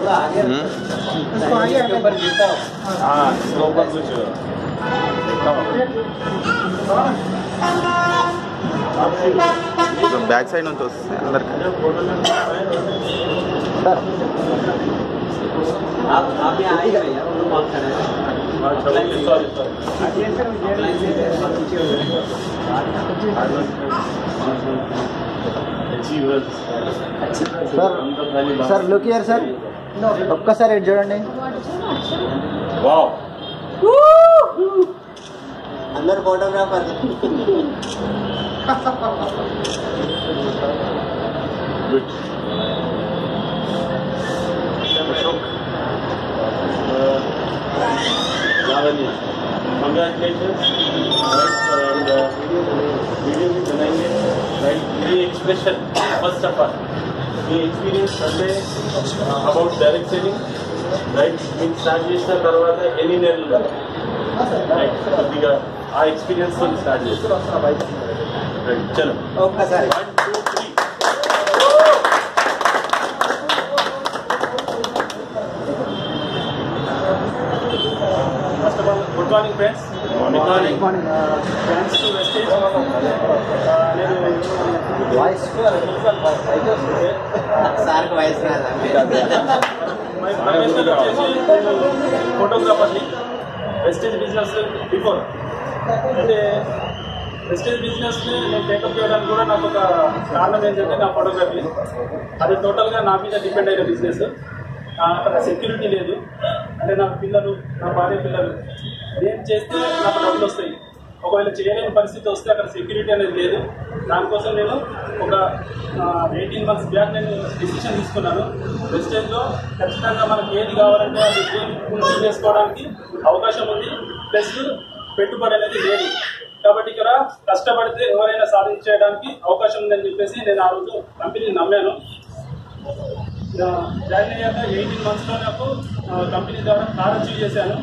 हाँ इसके ऊपर कुछ కొంచెం బ్యాక్ సైడ్ నుంచి వస్తుంది అందరికి sir sir look here sir ఒక్కసారి ఇటు చూడండి वाह అందరు photographer good Lavanya congratulations right and uh, video भी बनाएंगे राइट ये एक्सप्रेशन फर्स्ट ऑफ ऑल ये एक्सपीరియన్స్ అంటే అబౌట్ డైరెక్ట్ సెల్లింగ్ రైట్ మీకు స్టార్ట్ చేసిన తర్వాత ఎన్ని నెలలు రైట్ కొద్దిగా ఆ ఎక్స్పీరియన్స్ తో స్టార్ట్ చేస్తాం రైట్ చలో ఒక్కసారి one two three First of all, good morning friends. Good morning. Thanks to Vestige. Uh, నేను వాయిస్ సార్కి వాయిస్ మై ప్రొఫెషనల్ వచ్చేసి ఫోటోగ్రాఫర్ని వెస్టేజ్ బిజినెస్ బిఫోర్ అంటే వెస్టేజ్ బిజినెస్ నేను టేకప్ చేయడానికి కూడా నాకు ఒక కారణం ఏంటంటే నా ఫోటోగ్రఫీ అది టోటల్గా నా మీద డిపెండ్ అయిన బిజినెస్ అక్కడ సెక్యూరిటీ లేదు అంటే నా పిల్లలు నా భార్య పిల్లలు నేను చేస్తే నాకు డబ్బులు వస్తాయి ఒకవేళ చేయలేని పరిస్థితి వస్తే అక్కడ సెక్యూరిటీ అనేది లేదు దానికోసం నేను ఒక ఎయిటీన్ మంత్స్ బ్యాక్ నేను డిసిషన్ తీసుకున్నాను వెస్టేజ్లో ఖచ్చితంగా మనకి ఏది కావాలంటే అది ఏం చేసుకోవడానికి అవకాశం ఉంది ప్లస్ పెట్టుబడి అనేది లేదు కాబట్టి ఇక్కడ కష్టపడితే ఎవరైనా సాధించేయడానికి అవకాశం ఉందని చెప్పేసి నేను ఆ రోజు కంపెనీని నమ్మాను ఆ, జాయిన్ అయ్యాక ఎయిటీన్ మంత్స్లో నాకు ఆ, కంపెనీ ద్వారా కార్ అచీవ్ చేశాను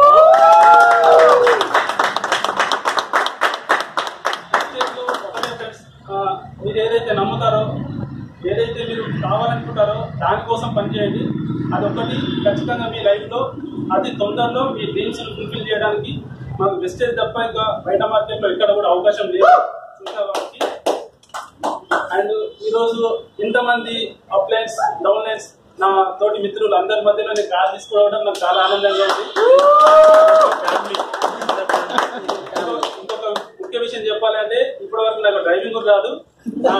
స్టేజ్లో ఒకటే ఫ్రెండ్స్, ఆ, మీరు ఏదైతే నమ్ముతారో ఏదైతే మీరు కావాలనుకుంటారో దానికోసం పనిచేయండి అదొకటి ఖచ్చితంగా మీ లైఫ్లో అతి తొందరలో మీ డ్రీమ్స్ ఫుల్ఫిల్ చేయడానికి మాకు వెస్టేజ్ తప్ప ఇంకా బయట మార్కెట్లో ఎక్కడ కూడా అవకాశం లేదు ఇంకా వాటికి అండ్ ఈరోజు ఇంతమంది అప్లైన్స్ డౌన్లైన్స్ నా తోటి మిత్రులు అందరి మధ్యలో నేను కార్ తీసుకోవడం నాకు చాలా ఆనందంగా ఉంది ఫ్యామిలీ ఇంకొక ముఖ్య విషయం చెప్పాలంటే ఇప్పటి వరకు నాకు డ్రైవింగ్ కూడా రాదు నా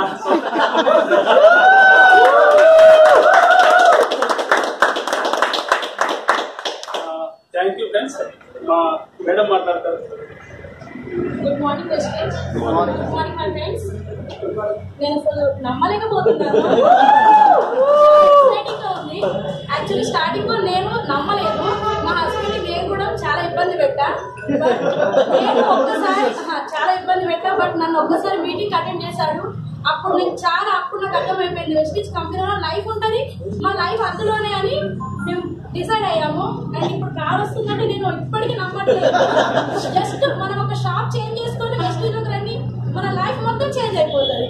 థ్యాంక్ యూ ఫ్రెండ్స్ మా మేడం మాట్లాడతారు good morning president good morning my friends నేను అసలు నమ్మలేకపోతున్నాను ఎక్సైటింగ్ గా ఉంది యాక్చువల్లీ స్టార్టింగ్ లో నేను నమ్మలేదు మా హస్బెండ్ నేను కూడా చాలా ఇబ్బంది పెట్టా బట్ నేను ఒక్కసారి ఆహా, చాలా ఇబ్బంది పెట్టా బట్ నన్ను ఒక్కసారి మీటింగ్ అటెండ్ చేశాడు అప్పుడు నేను చాలా అప్పుడు నాకు అర్థమైపోయింది వెస్టిజ్ కంపెనీలో లైఫ్ ఉంటుంది మా లైఫ్ అందులోనే అని మేము డిసైడ్ అయ్యాము అండ్ ఇప్పుడు కార్ వస్తుందంటే నేను ఇప్పటికీ నమ్మట్లేదు జస్ట్ మనం ఒక షాప్ చేంజ్ చేసుకొని వెస్టిజ్లోకి రండి మన లైఫ్ మొత్తం చేంజ్ అయిపోతుంది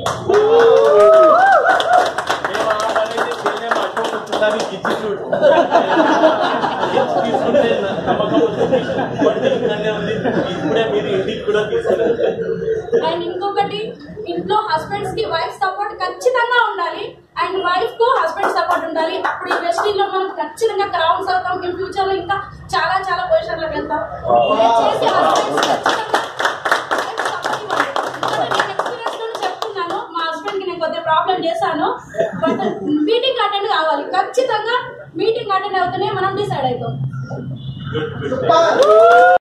మేము ఆ పనైతే చేయలేము. అశోక్ ఒక్కసారి గిచ్చి చూడు. గిచ్చి తీసుకుంటే నమ్మకం వస్తుంది. బండి ఇక్కడనే ఉంది. ఇప్పుడే మీరు ఇంటికి కూడా తీసుకెళ్ళారు అండ్ ఇంకొకటి ఇంట్లో హస్బెండ్స్ కి వైఫ్ సపోర్ట్ ఖచ్చితంగా ఉండాలి అండ్ వైఫ్ కు హస్బెండ్ సపోర్ట్ ఉండాలి అప్పుడు ఈ వెస్టిజ్ లో మనం ఖచ్చితంగా క్రౌన్స్ అవుతాం ఇన్ ఫ్యూచర్ లో ఇంకా చాలా చాలా పొజిషన్ లోకి వెళ్తాం దయచేసి husbands ఖచ్చితంగా wife support ఇవ్వండి. ఎందుకంటే నేను experience తోనే చెప్తున్నాను మా హస్బెండ్ కి నేను కొద్దిగా ప్రాబ్లం చేశాను బట్ మీటింగ్ అటెండ్ కావాలి ఖచ్చితంగా మీటింగ్ అటెండ్ అవుతూనే మనం డిసైడ్ అవుతాం